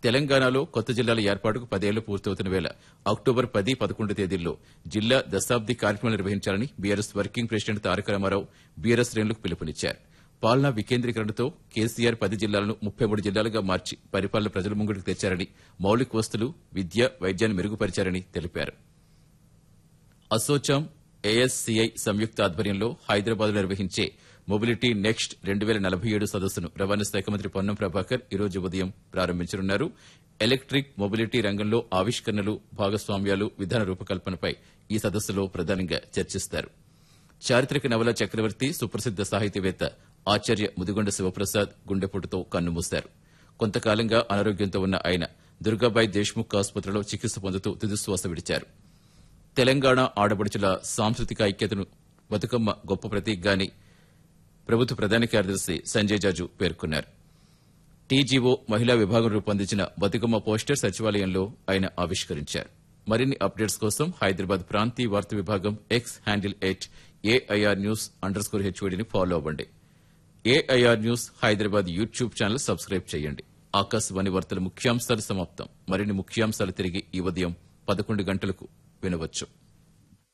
తెలంగాణలో కొత్త జిల్లాల ఏర్పాటుకు పదేళ్లు పూర్తవుతున్న వేళ అక్టోబర్ పది పదకొండు తేదీల్లో జిల్లా దశాబ్ది కార్యక్రమాలు నిర్వహించాలని BRS working president Taraka Rama Rao BRS శ్రేణులకు పిలుపునిచ్చారు పాలనా వికేంద్రీకరణతో కేసీఆర్ పది జిల్లాలను ముప్పై మూడు జిల్లాలుగా మార్చి పరిపాలన ప్రజల ముంగిటికి తెచ్చారని మౌలిక వస్తులు విద్య వైద్యాన్ని మెరుగుపరిచారని తెలిపారు అసోచాం ఏఎస్సీఐ సంయుక్త ఆధ్వర్యంలో హైదరాబాద్ నిర్వహించే మొబిలిటీ నెక్స్ట్ రెండు వేల నలభై ఏడు సదస్సును రవాణా శాఖ మంత్రి పొన్నం ప్రభాకర్ ఈ రోజు ఉదయం ప్రారంభించనున్నారు ఎలక్ట్రిక్ మొబిలిటీ రంగంలో ఆవిష్కరణలు భాగస్వామ్యాలు విధాన రూపకల్పనపై ఈ సదస్సులో ప్రధానంగా చర్చిస్తారు చారిత్రక నవల చక్రవర్తి సుప్రసిద్ద సాహితీవేత్త ఆచార్య ముదిగొండ శివప్రసాద్ గుండెపోటుతో కన్నుమూశారు కొంతకాలంగా అనారోగ్యంతో ఉన్న ఆయన దుర్గాబాయి దేశ్ముఖ్ ఆసుపత్రిలో చికిత్స పొందుతూ తుదిశ్వాస విడిచారు తెలంగాణ ఆడపడుచుల సాంస్కృతిక ఐక్యతను బతుకమ్మ గొప్ప ప్రతీకగాని ప్రభుత్వ ప్రధాన కార్యదర్శి సంజయ్ జాజు పేర్కొన్నారు టీజీఓ మహిళా విభాగం రూపొందించిన బతుకమ్మ పోస్టర్ సచివాలయంలో ఆయన ఆవిష్కరించారు మరిన్ని అప్డేట్స్ కోసం హైదరాబాద్ ప్రాంతీయ వార్తా విభాగం X handle at AIR news under score హెచ్ఓడిని ఫాలో అవ్వండి AIR news Hyderabad YouTube channel subscribe చేయండి ఆకాశవాణి వార్తల ముఖ్యాంశాలు సమాప్తం మరిన్ని ముఖ్యాంశాలు తిరిగి ఈ ఉదయం పదకొండు గంటలకు వినవచ్చు